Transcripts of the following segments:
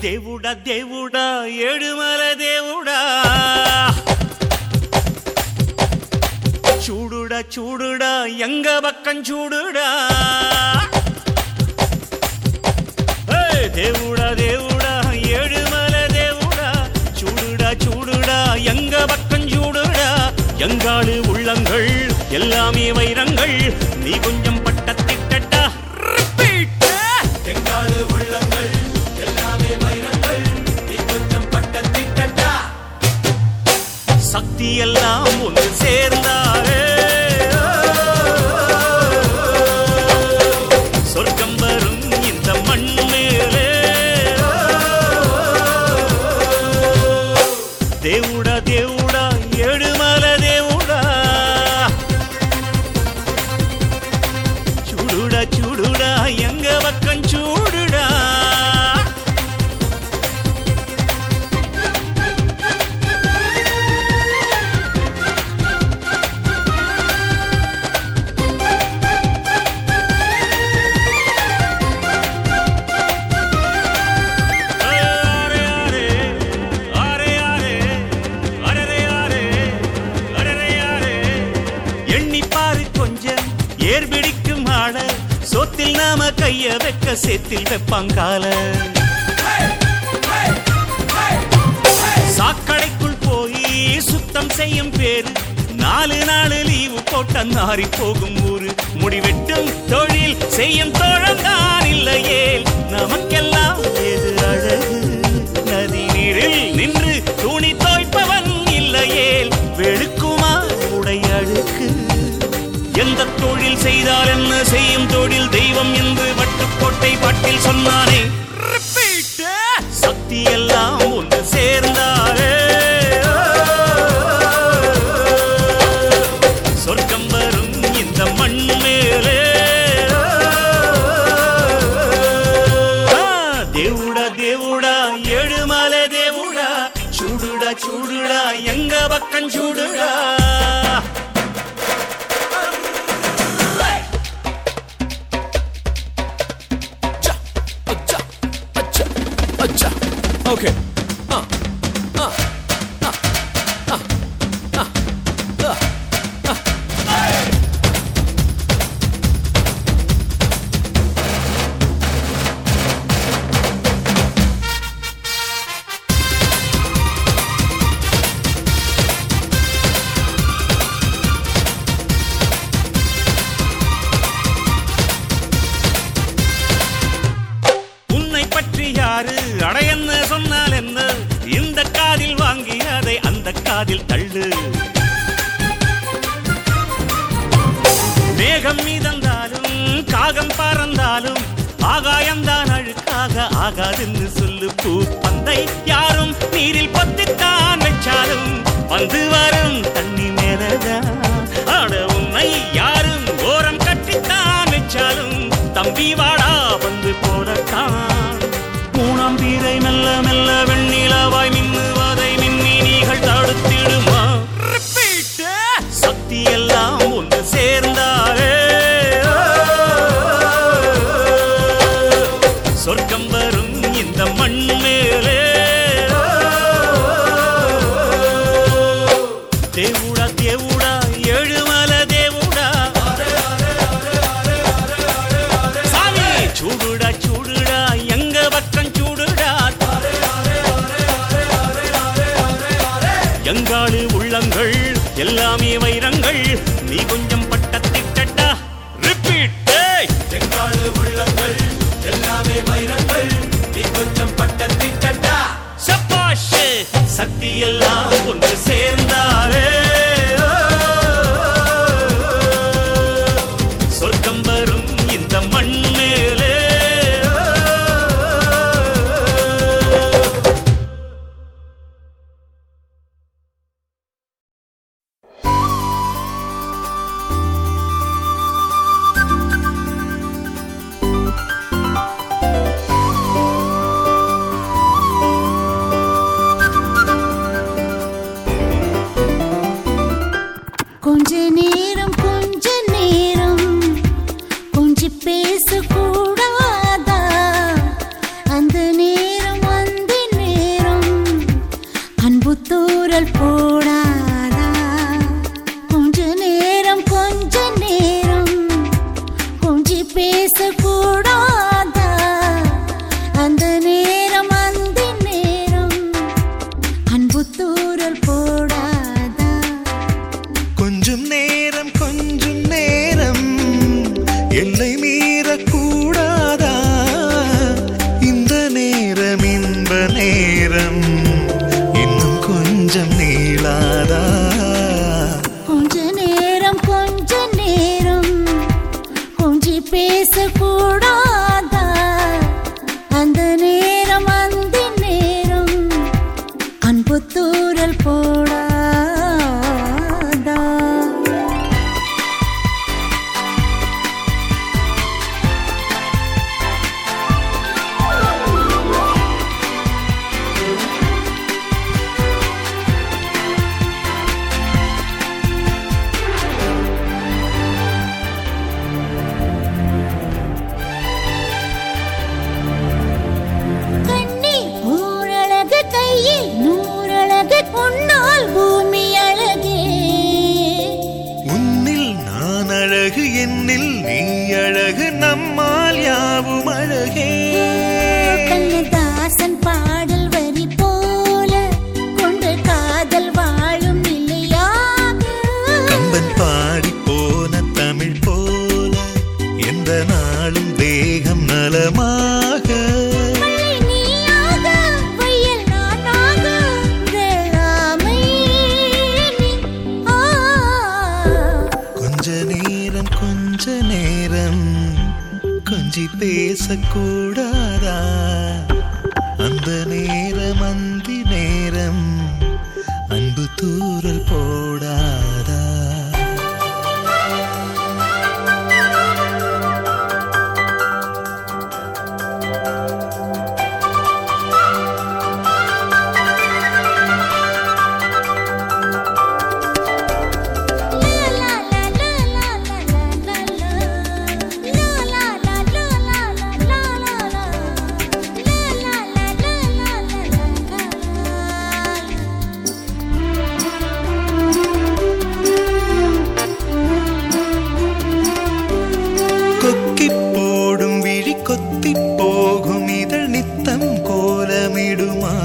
దేవుడా దేవుడా ఏడుమల దేవుడా చూడుడా చూడుడా ఎంగ పక్కం చూడుడా ஏய், దేవుడా దేవుడా ஏழுமல దేవుడా చూడుடா చూడుடா எங்க பக்கம் చూడుடா எங்காளு உள்ளங்கள் எல்லாமே வைரங்கள் நீ கொஞ்சம் பட்டத்திட்டா ரிப்பீட் எங்காளு உள்ளங்கள் எல்லாமே வைரங்கள் நீ கொஞ்சம் பட்டத்திட்டா சக்தி எல்லாம் ஒன்று சேர்ந்தாரே சொர்க்கம் வரும் இந்த மண் மேலே దేవుడా దేవుడా ఏడుమల దేవుడా చూడుడా చూడుడా ఎంగ పక్కం చూడుడా அரே அரே அரே அரே அரே அரே அரே அரே எண்ணி பாரு கொஞ்சம் ஏர் பிடிக்கும் ஆள சோத்தில் நாம கைய வைக்க சேத்தில் வைப்பாங்கால சாக்கடைக்குள் போய் சுத்தம் செய்யும் பேரு நாலு நாலு லீவு போட்ட நாரி போகும் ஊரு முடிவெட்டும் தொழில் செய்யும் தோழந்தான் இல்லையே நமக்கெல்லாம் எது அழகு நதி நீரில் நின்று துணி தோய்ப்பவன் இல்லையே வெளுக்குமா உடை அழுக்கு எந்த தொழில் செய்தால் என்ன செய்யும் தொழில் தெய்வம் என்று வட்டுக்கோட்டை பாட்டில் சொன்னானே Repeat. சக்தி எல்லாம் ஒன்று சேர்ந்தாரே சொர்க்கம் வரும் இந்த மண் மேலே ஆ, దేవుడా దేవుడా ఏడుమల దేవుడా చూడుడా చూడుడా ఎంగ పక్కం చూడుడా Okay. உன்னை பற்றி யாரு அடையன்னு சொன்னால் என்ன இந்த காதில் வாங்கி அதை அந்த காதில் தள்ளு மேகம் மீதந்தாலும் காகம் பறந்தாலும் ஆகாயம்தான் அழுக்காக ஆகாதுன்னு சொல்லு பூ பந்தை யாரும் நீரில் பொத்தித்தான் வச்சாலும் வந்து வரும் தண்ணி மேலதான் ஆட உன்னை யாரும் ஓரம் கட்டித்தான் வச்சாலும் தம்பி வாடா வந்து போடத்தான் மூணாம் பீரை மெல்ல மெல்ல வெண்ணிலவாய் மின்னுவதை மின்மினிகள் தடுத்திடுமா Repeat. சக்தி எல்லாம் ஒன்று சேர்ந்தாரே சொர்க்கம் வரும் இந்த மண் மேலே దేవుడా దేవుడా ఏడుమల దేవుడా சாமி చూడుడా చూడుడా ఎంగ పక్కం చూడుడా எங்காளு உள்ளங்கள் எல்லாமே வைரங்கள் நீ கொஞ்சம் பட்டத்திட்டா ரிப்பீட் எங்காளு உள்ளங்கள் எல்லாமே வைரங்கள் நீ கொஞ்சம் பட்டத்திட்டா சப்பாஷ் சக்தி எல்லாம் ஒன்று சேர்ந்தாரே சொர்க்கம் வரும் இந்த மண் மேலே கொஞ்ச நேரம் கொஞ்ச நேரம் கொஞ்சி பேச பேசக்கூடாதா அந்த நேரம் அந்த நேரம் அன்பு தூரல் போடாதா கொஞ்சம் நேரம் கொஞ்சம் நேரம் எல்லை மீறக்கூடாதா இந்த நேரம் இன்ப நேரம் இன்னும் கொஞ்சம் நீளாதா கொஞ்ச நேரம் கொஞ்ச நேரம் கொஞ்சி பேசக்கூடாதா அந்த நேரம் அந்த நேரம் அன்பு தூரல் போடாதா கண்ணி ஊரழகு கையில் நூறழகு பொன்னால் பூமி அழகே உன்னில் நான் அழகு என்னில் நீ அழகு நம்மால் யாவும் அழகே கண்ணதாசன் பாடல் வரி போல கொண்டு காதல் வாழும் நிலையாக கம்பன் பாடி போன தமிழ் போல எந்த நாளும் தேகம் நலமாக மழை நீயாக, வயல் நானாக, வேளாமை நீ. ஆ கொஞ்ச நேரம் கொஞ்ச நேரம் கொஞ்சி பேசக்கூடாதா அந்த நேரம் அந்தி நேரம் அன்பு தூரல் போடாதா கொக்கி போடும் விழி கொத்தி போகும் இதழ் நித்தம் கோலமிடுமா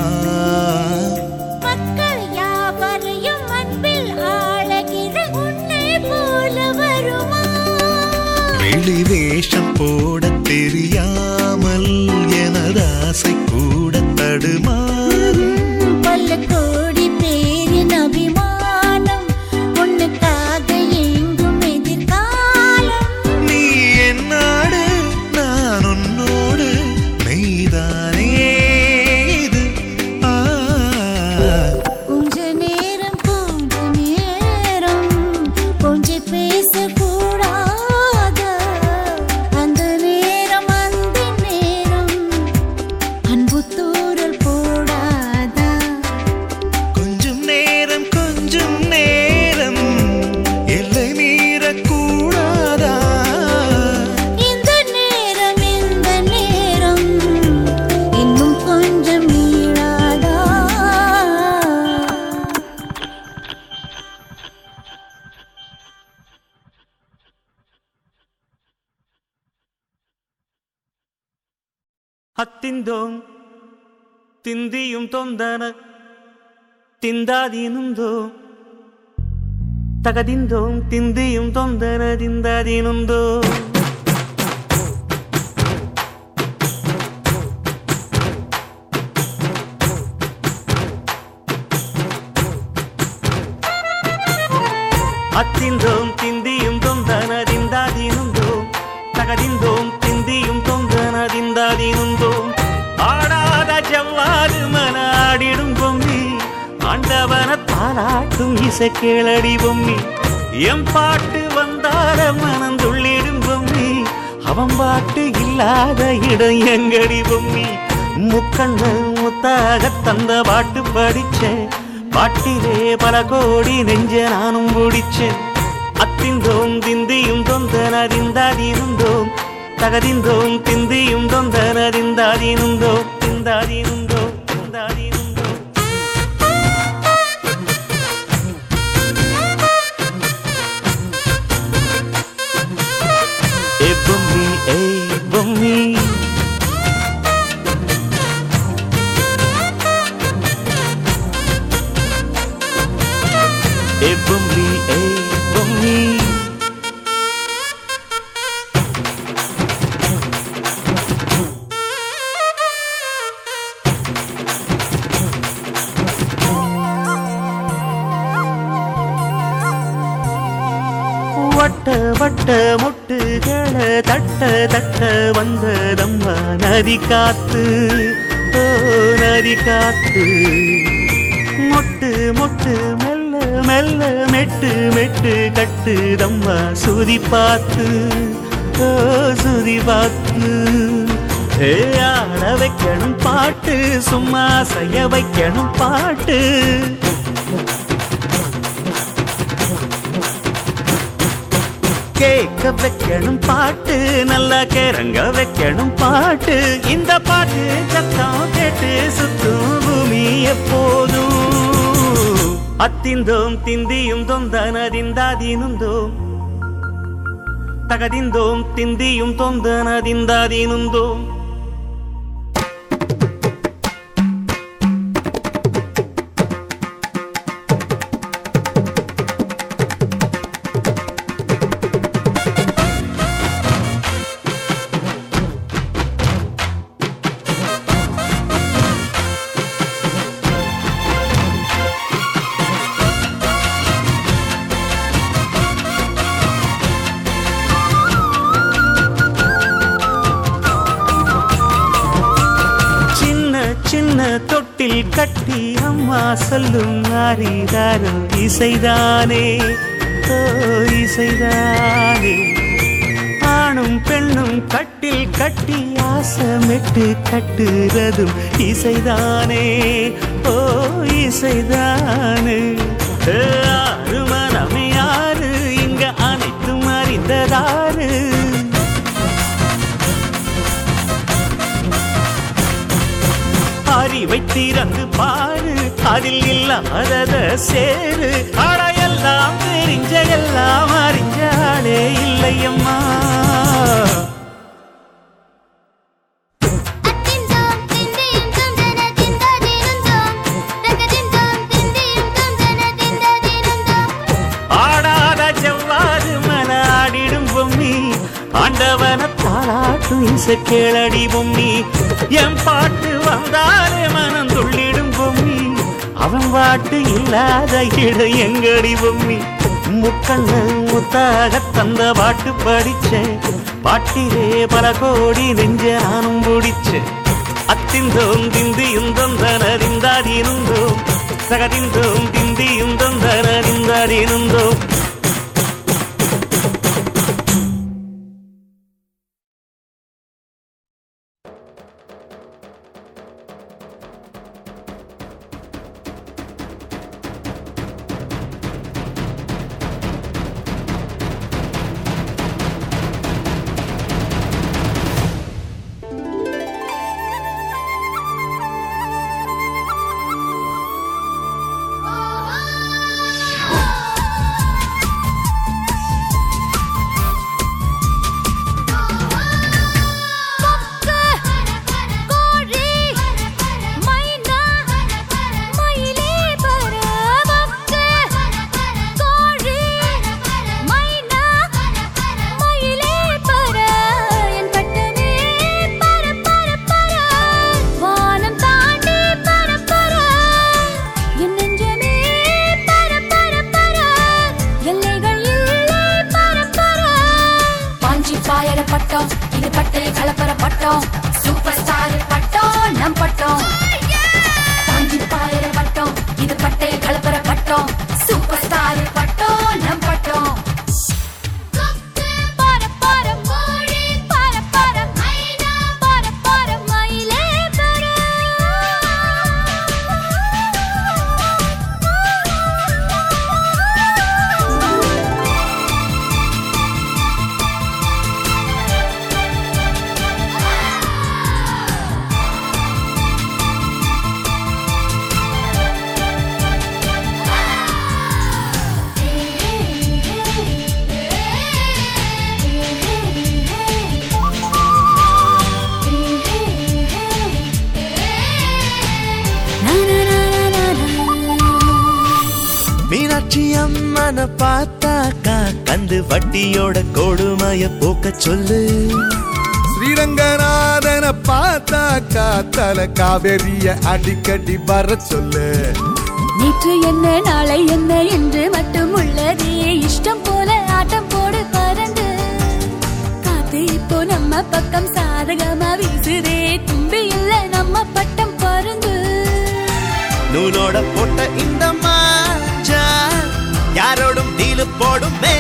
மக்கள் யாவரையும் அன்பில் ஆளகிற உன்னை போல வருமா வெளி வேஷம் போட தெரியாமல் எனது ஆசை கூட தடுமாறும் பல கோடி பேரின் அபிமானம் உன்னுக்காக எங்கும் எதிர்காலம் நீ என்னாடு நான் உன்னோடு மெய்தானே இது ஆ கொஞ்ச நேரம் கொஞ்ச நேரம் கொஞ்சம் பேசக்கூடாத அந்த நேரம் அந்த நேரம் அன்பு தூரல் போடாதா கொஞ்சம் நேரம் கொஞ்சம் நேரம் எல்லை மீறக்கூடாதா இந்த நேரம் இந்த நேரம் இன்னும் கொஞ்சம் நீளாதா ಹತ್ತಿಂದೋಂ ತಿಂದಿಯುಂ ತೊಂದನ ತಿಂದಾದೀನುಂದೋ ತಗದಿಂದೋಂ ತಿಂದಿಯುಂ ತೊಂದನ ದಿಂದಾದೀನುಂದೋ ಹತ್ತಿಂದೋಂ ತಿಂದಿಯುಂ ತೊಂದನದಿಂದಾದೀನುಂದೋ ತಗದಿಂದೋಂ ತಿಂದಿಯುಂ ತೊಂದನದಿಂದಾದೀನುಂದೋ ஆடாத ஜவ்வாது மனாடிடும் பொம்மி ஆண்டவன தாளாட்டும் இசை கேளடி பொம்மி எம் பாட்டு வந்தார மனந்துள்ளிடும் பொம்மி அவன் பாட்டு இல்லாத இடம் எங்கடி பொம்மி முக்கண்ணு முத்தாக தந்த பாட்டு படிச்சேன் பாட்டிலே பல கோடி நெஞ்ச நானும் பிடிச்சேன் அத்திந்தோம் திந்தியும் தொந்தனறிந்தாதீனுந்தோம் தகதிந்தோம் திந்தியும் தொந்தனறிந்தாதீனுந்தோம் திந்தாதீனுந்தோம் திந்தாதீனுந்தோம் ஏ பொம்மி ஏய் பொம்மி ஏ பொம்மி ஏய் பொம்மி வட்ட வட்ட முட்டுகள தட்ட தட்ட வந்ததம்மா நதி காத்து ஓ நதி காத்து மொட்டு மொட்டு மெல்ல மெல்ல மெட்டு மெட்டு கட்டுதம்மா சுதி பார்த்து ஓ சுதி பார்த்து ஏ, ஆட வைக்கணும் பாட்டு சும்மா செய்ய வைக்கணும் பாட்டு கேட்க வைக்கணும் பாட்டு நல்லா கேரங்க வைக்கணும் பாட்டு இந்த பாட்டு சத்தம் கேட்டு சுத்தும் பூமி எப்போதும் அத்திந்தோம் திந்தியும் தொந்தனதிந்தாதீனுந்தோம் தகதிந்தோம் திந்தியும் தொந்தனதிந்தாதீனுந்தோம் சின்ன சின்ன தொட்டில் கட்டி அம்மா சொல்லும் நாரிதாரோ இசைதானே ஓ இசைதானே ஆணும் பெண்ணும் கட்டில் கட்டி ஆசமிட்டு கட்டுறதும் இசைதானே ஓ இசைதானே ஏ, ஆறு மனமே யாரு இங்க அனைத்தும் அறிந்ததாரு அறிவை திறந்து பாரு அதில் இல்லாதத சேரு அடையெல்லாம் தெரிஞ்ச எல்லாம் அறிஞ்சாலே இல்லையம்மா அத்திந்தோம் திந்தியும் தொந்தன திந்தாதீனுந்தோம் தகதிந்தோம் திந்தியும் தொந்தன திந்தாதீனுந்தோம் ஆடாத செவ்வாது மன ஆடிடும் பொம்மி ஆண்டவன தாளாட்டும் இசை கேளடி பொம்மி என் பாட்டு வந்தாலே மனம் துள்ளிடும் பொம்மி அவன் பாட்டு இல்லாத இடம் எங்கடி பொம்மி முக்கண்ண முத்தாக தந்த பாட்டு படிச்சேன் பாட்டிலே பல கோடி நெஞ்ச நானும் பிடிச்சேன் அத்திந்தோம் திந்தியும் தொந்தனறிந்தாதீனுந்தோம் சகதிந்தோம் திந்தியும் தொந்தனறிந்தாதீனுந்தோம் கோழி மைனா மயிலே பரவக்கு கோழி மைனா மயிலே பர என் பட்டமே பர பர பர வானம் தாண்டி பர பர என் நெஞ்சமே பர பர பர எல்லைகள் இல்லை பர பர பாஞ்சி பாயற பட்டம் இது பட்டை கலப்பற பட்டம் சூப்பர் ஸ்டார் பட்டம் நம் பட்டம் பாஞ்சி பாயற பட்டம் இது பட்டை கலப்பற பட்டம் சூப்பர் ஸ்டார் பட்டம் நம் பட்டம் பர பர கோழி பர பர மைனா பர பர மயிலே பர ரங்கநாதன பார்த்தாக்கா கந்து வட்டியோட கொடுமைய போக்க சொல்லு ஸ்ரீரங்கநாதனை பார்த்தாக்கா தல காவேரிய அடிக்கடி வர சொல்லு நேற்று என்ன நாளை என்ன என்று மட்டும் உள்ளதே இஷ்டம் போல ஆட்டம் போடு பறந்து காத்து இப்போ நம்ம பக்கம் சாதகமா வீசுதே தும்பி இல்ல நம்ம பட்டம் பறந்து நூலோட போட்ட இந்த மாஞ்சா யாரோடும் டீலு போடுமே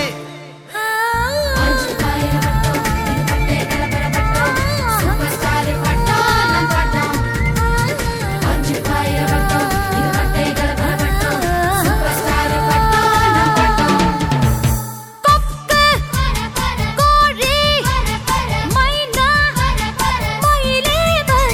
கொக்கு கோழி மைனா மயிலே வர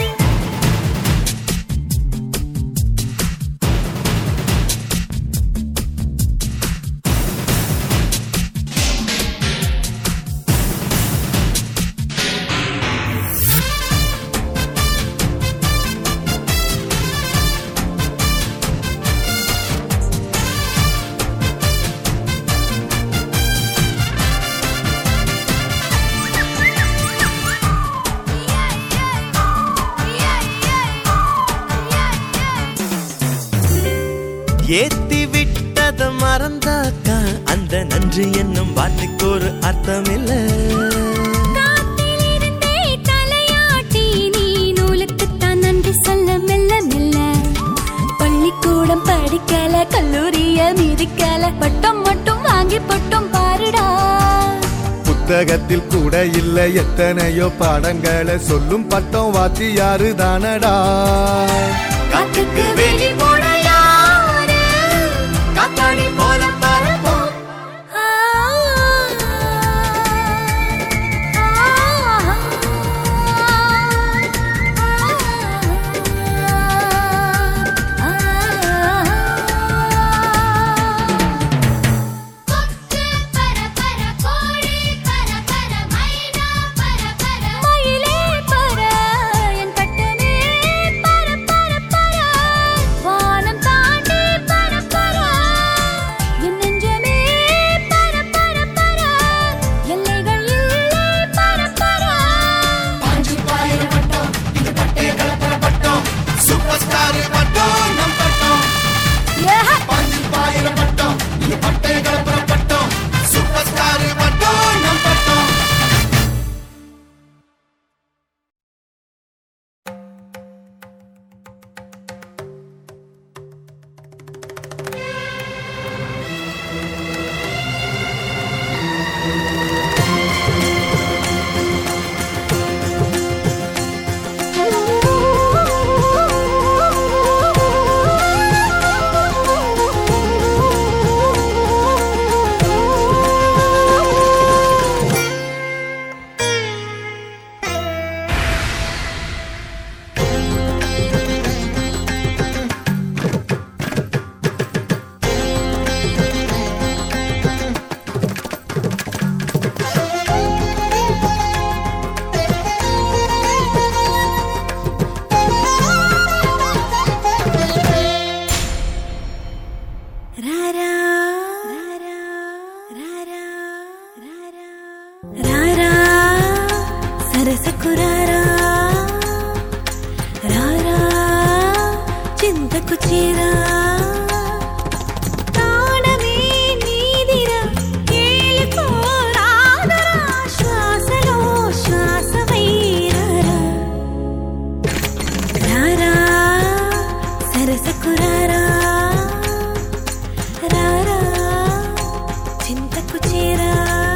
ஏத்தி விட்டத மறந்தாக்கா அந்த நன்றி என்னும் வார்த்தைக்கு ஒரு அர்த்தம் இல்ல காத்திலிருந்தே தலையாட்டி நீ நூலுக்குத்தான் நன்றி சொல்ல மெல்ல மெல்ல பள்ளிக்கூடம் படிக்கல கல்லூரிய மிதிக்கல பட்டம் மட்டும் வாங்கி பட்டம் பாருடா புத்தகத்தில் கூட இல்ல எத்தனையோ பாடங்களை சொல்லும் பட்டம் வாத்தியாரு தானடா காத்துக்கு வெளி போட யாரு காத்தாடி போல பரப்போம் ஆ கொக்கு பர பர கோழி பர பர மைனா பர பர மயிலே பர என் பட்டமே பர பர பர வானம் தாண்டி பர பர என் நெஞ்சமே பர பர பர எல்லைகள் இல்லை பர பர சூப்பர் ஸ்டார் பட்டம் நம் பட்டம் சூப்பர் ஸ்டார் பட்டம் நம் பட்டம் ராரா ராரா ராரா ராரா ராரா సరసకురారా రారా చింతకు చీరా ప్రాణమే నీదిరా ఏలిపోరాదరా శ్వాసలో శ్వాసవైరారా రారా సరసకురారా రారా చింతకు చేరా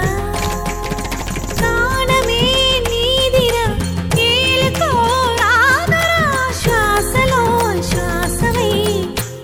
ప్రాణమే నీదిరా ఏలుకో రాదరా శ్వాసలో శ్వాసవై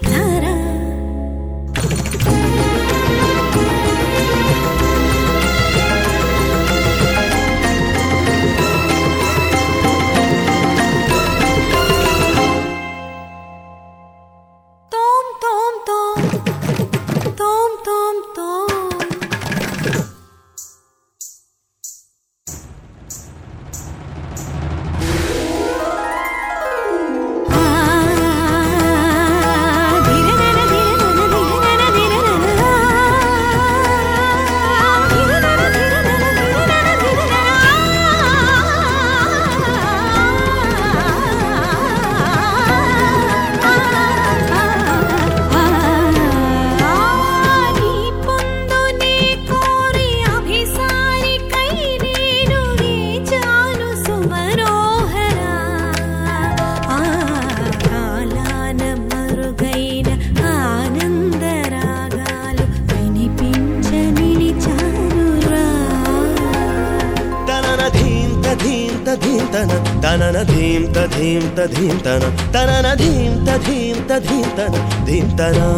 ధీం తధీం తధీం తన తనన ధీం తధీం తధీం తన తనన ధీం తధీం తధీం తన ధీం తనా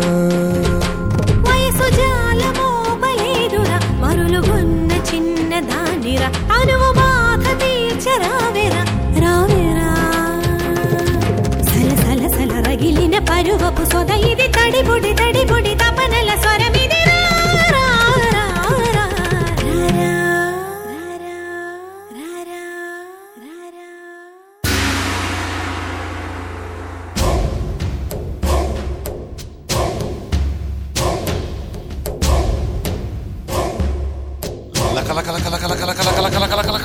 వయసు జాలమో బలేరురా మరులుగొన్న చిన్న దానిరా అనువు బాధ తీర్చరావెరా రావెరా సల సల సల రగిలిన పరువపు సొద ఇది తడిబుడి తడిబుడి తపనల స్వరమిది రా, రా, రా, రా, రా, రా, రా, రా, రా, రా. లక లక లక లక లక లక లక లక లక లక లక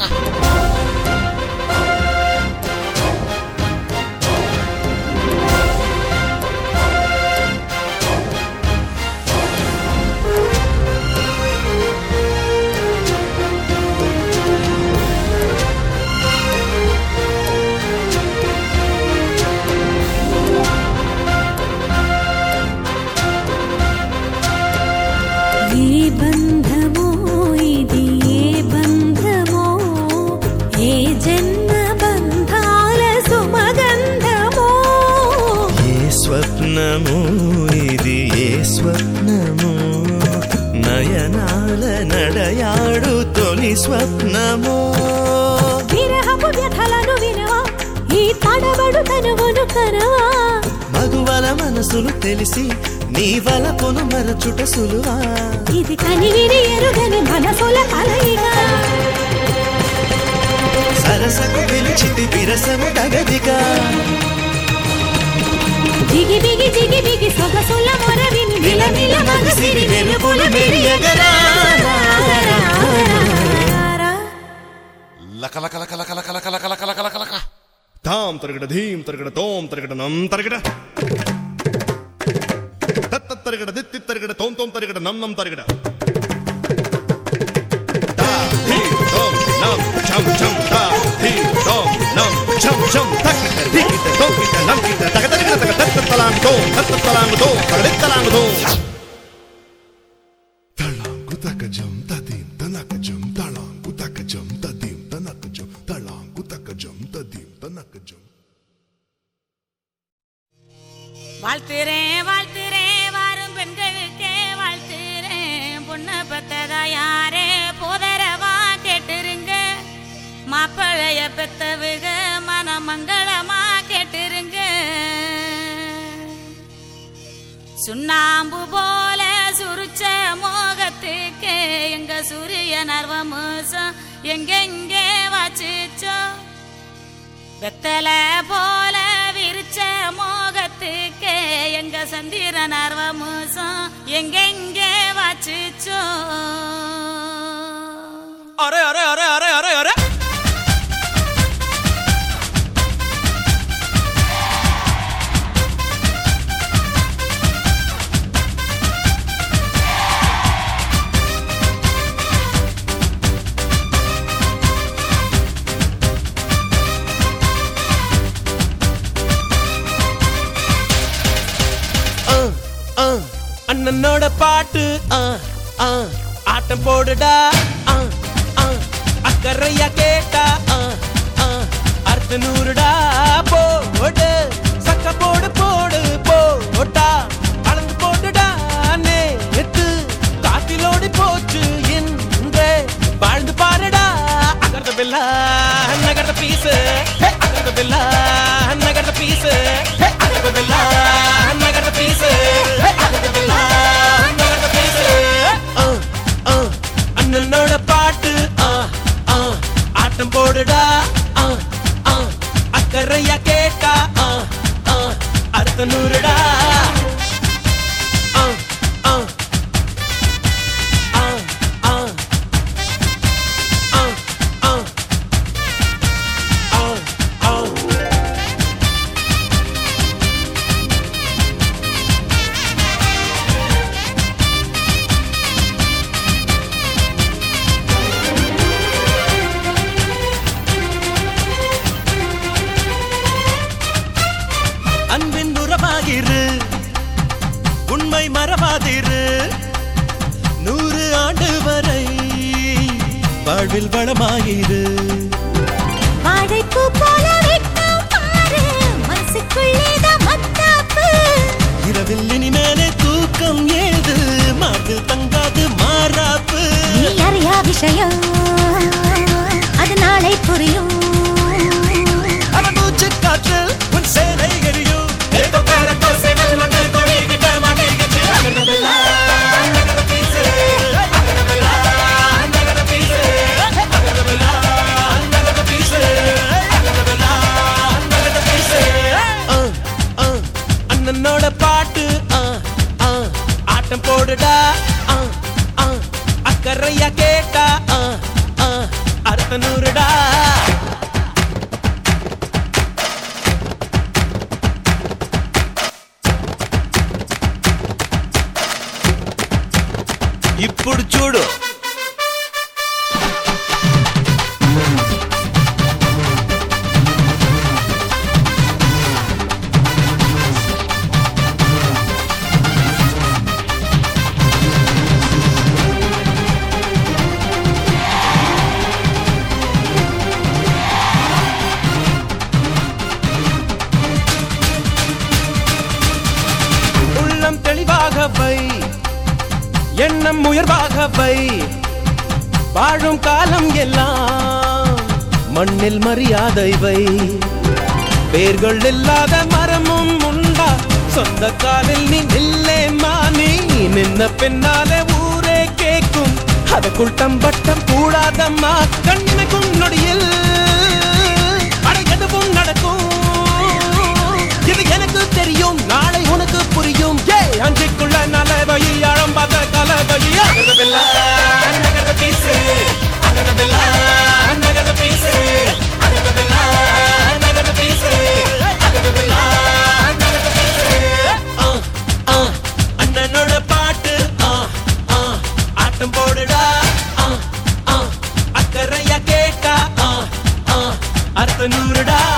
ఏ బంధమో ఇది ఏ బంధమో ఏ జన్మ బంధాల సుమగంధమో ఏ స్వప్నము ఇది ఏ స్వప్నము నయనాల నడయాడు తొలి స్వప్నము విరహపు వ్యథలను వినవా ఈ తడబడు తనువును కనవా మగువల మనసులు తెలిసి నీ వలపును మరచుట సులువా ఇది కనివిని ఎరుగని మనసుల కలయిగా సరసకు పిలిచితి విరసము తగదిగా జిగి బిగి జిగి బిగి సొగసుల మొరవిని నిల నిల మగసిరి వెలుపులు మెరియగరా లక లక లక లక లక లక లక లక లక లక లక తాం తరగడ ధీం తరగడ తోం తరగడ నం తరగడ తత్త తరగడ దిత్తి తరగడ తోం తోం తరగడ నం నం తరగడ తా, ధీం, తోం, నం, ఛం, ఛం, తా, ధీం, తోం, నం, ఛం, ఛం, తక్కిట, దిక్కిట, తోక్కిట, నంకిట, తగ తరగడ తగ తత్త తలాంగు తోం, తత్త తలాంగు తోం, తగదిత్త తలాంగు తోం. తళాంకు తకజం తదీం తనకజం తళాంకు తకజం తదీం తనకజం తళాంకు తకజం ததீம் தனக்கஜம் வாழ்த்துறேன் வாழ்த்துறேன் வாரும் பெண்களுக்கே வாழ்த்துறேன் பொண்ணு பெத்ததா யாரே போதரவா கேட்டுருங்க மாப்பிளைய பெத்தவுக மனமங்களமா கேட்டுருங்க சுண்ணாம்பு போல சுருச்ச மோகத்துக்கு எங்க சூரிய நர்வமோசம் எங்கெங்கே வாச்சிச்சோ வெத்தல போல விரிச்ச மோகத்துக்கு எங்க சந்திர நர்வமோசம் எங்கெங்கே வாச்சிச்சோ அரே அரே அரே அரே அரே அரே அண்ணனோட பாட்டு ஆ, ஆ, ஆட்டம் போடுடா ஆ, ஆ, அக்கறையா கேட்டா ஆ, ஆ, அர்த்த நூறுடா போடு சக்க போடு போடு போட்டா அளந்து போட்டுடா நேத்து காத்திலோடி போச்சு இன்றே வாழ்ந்து பாருடா அகர்த பில்லா நகர்த பீஸ் அகர்த பில்லா நகர்த பீஸ் அகர்த பில்லா நகர்த பீஸ் அகர்த பில்லா நகர்த பீஸ் அண்ணனோட பாட்டு ஆ, ஆ, ஆட்டம் போடுடா ஆ, ஆ, அக்கறையா கேட்டா ஆ, ஆ, அர்த்த நூறுடா ஆ, ஆ, ஆ, ஆ, ஆ, ஆ, ஆ, ஆ. அன்பின் உறவாகிரு வாழ்வில் வளமாயிரு வாழைப்பூ போல வெட்கம் பாரு மனசுக்குள்ளேதான் மத்தாப்பு இரவில் இனிமேலே தூக்கம் ஏது மார்பில் தங்காது மாறாப்பு நீ அறியா விஷயம் அது நாளை புரியும் அவன் மூச்சு காற்றில் உன் சேலை எரியும் ஆ, ஆ, அண்ணனோட பாட்டு ஆ, ஆ, ஆட்டம் போடுடா ஆ, ஆ, அக்கறையா கேட்டா ஆ, ஆ, அறுத்த நூறுடா ఇప్పుడు చూడు உள்ளம் தெளிவாக வை எண்ணம் உயர்வாக வை வாழும் காலம் எல்லாம் மண்ணில் மரியாதை வை வேர்கள் இல்லாத மரமும் உண்டா சொந்த காலில் நீ நில்லே மானி நின்ன பின்னாலே ஊரே கேக்கும் அதற்குள் தம்பட்டம் கூடாதம்மா கண்ணுக்கும் நொடியில் அட எதுவும் நடக்கும் இது எனக்கு தெரியும் நாளை உனக்கு புரியும் ஏ அஞ்சுக்குள்ள நலவை ஆழம் பார்த்த கலவை அகரவில்லை, நகர பீசு. அகரவில்லை, நகர பீசு. அகரவில்லை, நகர பீசு. அகரவில்லை, நகர பீசு. ஆ, ஆ, அண்ணனோட பாட்டு ஆ, ஆ, ஆட்டம் போடுடா ஆ, ஆ, அக்கறையா கேட்டா ஆ, ஆ, அர்த்த நூறுடா